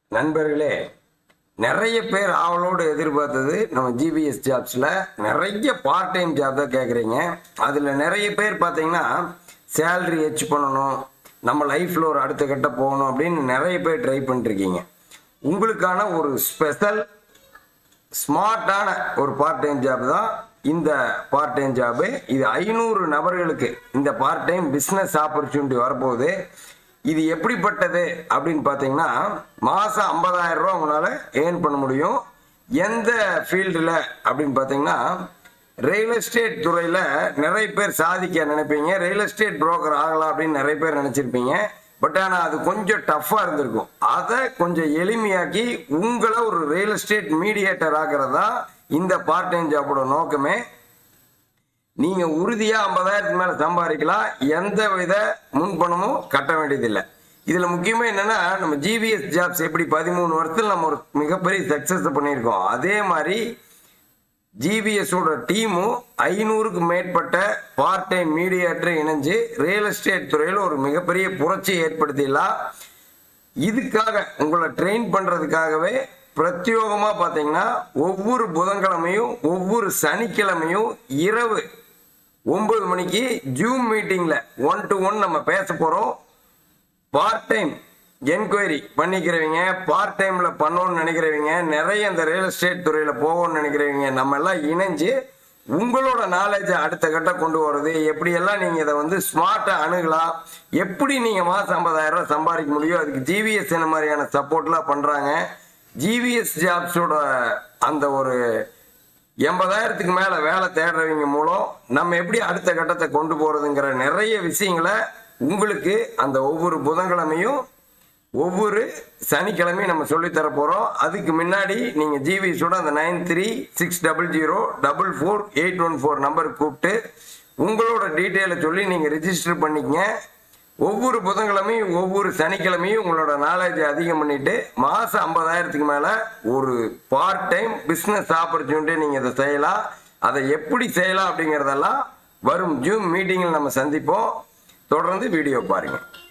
நண்பர்களே நிறைய பேர் ஆவலோடு எதிர்பார்த்தது நம்ம ஜிபிஎஸ் ஜாப்ஸில் நிறைய பார்ட் டைம் ஜாப் தான் கேட்குறீங்க அதில் நிறைய பேர் பார்த்தீங்கன்னா சேலரி ஹெச் பண்ணணும் நம்ம லைஃப்பில் ஒரு அடுத்த கட்ட போகணும் அப்படின்னு நிறைய பேர் ட்ரை பண்ணிருக்கீங்க உங்களுக்கான ஒரு ஸ்பெஷல் ஸ்மார்ட்டான ஒரு பார்ட் டைம் ஜாப் தான் இந்த பார்ட் டைம் ஜாபு இது ஐநூறு நபர்களுக்கு இந்த பார்ட் டைம் பிஸ்னஸ் ஆப்பர்ச்சுனிட்டி வரப்போகுது இது எப்படிப்பட்டது அப்படின்னு பார்த்தீங்கன்னா மாதம் ஐம்பதாயிரம் ரூபா உங்களால் ஏர்ன் பண்ண முடியும் எந்த ஃபீல்டில் அப்படின்னு பார்த்தீங்கன்னா ரியல் எஸ்டேட் துறையில் நிறைய பேர் சாதிக்க நினைப்பீங்க ரியல் எஸ்டேட் புரோக்கர் ஆகலாம் அப்படின்னு நிறைய பேர் நினச்சிருப்பீங்க பட் ஆனால் அது கொஞ்சம் டஃப்பாக இருந்திருக்கும் அதை கொஞ்சம் எளிமையாக்கி உங்களை ஒரு ரியல் எஸ்டேட் மீடியேட்டர் ஆகிறதா இந்த பார்ட் டைம் ஜாபோட நோக்கமே நீங்க உறுதியா ஐம்பதாயிரத்துக்கு மேல சம்பாதிக்கலாம் எந்த வித முன்பணமும் கட்ட வேண்டியதில்லை இதுல முக்கியமா என்னன்னா நம்ம ஜிபிஎஸ் ஜாப்ஸ் எப்படி பதிமூணு வருஷத்துல நம்ம ஒரு மிகப்பெரிய சக்சஸ் பண்ணியிருக்கோம் அதே மாதிரி ஜிபிஎஸோட டீமும் ஐநூறுக்கு மேற்பட்ட பார்ட் டைம் மீடியேட்டர் இணைஞ்சு ரியல் எஸ்டேட் துறையில் ஒரு மிகப்பெரிய புரட்சியை ஏற்படுத்திடலாம் இதுக்காக உங்களை ட்ரெயின் பண்ணுறதுக்காகவே பிரத்யோகமாக பார்த்தீங்கன்னா ஒவ்வொரு புதன்கிழமையும் ஒவ்வொரு சனிக்கிழமையும் இரவு ஒன்பது மணிக்கு ஜூம் மீட்டிங்கில் ஒன் டு ஒன் நம்ம பேச போகிறோம் பார்ட் டைம் என்கொயரி பண்ணிக்கிறவங்க பார்ட் டைமில் பண்ணணும்னு நினைக்கிறவங்க நிறைய இந்த ரியல் எஸ்டேட் துறையில் போகணும்னு நினைக்கிறவங்க நம்ம எல்லாம் இணைஞ்சு உங்களோட நாலேஜை அடுத்த கட்டம் கொண்டு வர்றது எப்படியெல்லாம் நீங்கள் இதை வந்து ஸ்மார்ட்டாக அணுகலாம் எப்படி நீங்கள் மாதம் ஐம்பதாயிரம் ரூபாய் சம்பாதிக்க முடியும் அதுக்கு ஜிவிஎஸ் என்ன மாதிரியான சப்போர்ட்லாம் பண்ணுறாங்க ஜிவிஎஸ் ஜாப்ஸோட அந்த ஒரு எண்பதாயிரத்துக்கு மேலே வேலை தேடுறவங்க மூலம் நம்ம எப்படி அடுத்த கட்டத்தை கொண்டு போகிறதுங்கிற நிறைய விஷயங்களை உங்களுக்கு அந்த ஒவ்வொரு புதன்கிழமையும் ஒவ்வொரு சனிக்கிழமையும் நம்ம சொல்லித்தர போகிறோம் அதுக்கு முன்னாடி நீங்கள் ஜிவிஸோட அந்த nine three six double zero double four eight one four நம்பருக்கு கூப்பிட்டு உங்களோட டீட்டெயிலை சொல்லி நீங்கள் ரிஜிஸ்டர் பண்ணிக்கங்க ஒவ்வொரு புதன்கிழமையும் ஒவ்வொரு சனிக்கிழமையும் உங்களோட நாலேஜ் அதிகம் பண்ணிட்டு மாதம் ஐம்பதாயிரத்துக்கு மேலே ஒரு பார்ட் டைம் பிஸ்னஸ் ஆப்பர்ச்சுனிட்டி நீங்கள் இதை செய்யலாம் அதை எப்படி செய்யலாம் அப்படிங்கிறதெல்லாம் வரும் ஜூம் மீட்டிங்கில் நம்ம சந்திப்போம் தொடர்ந்து வீடியோ பாருங்கள்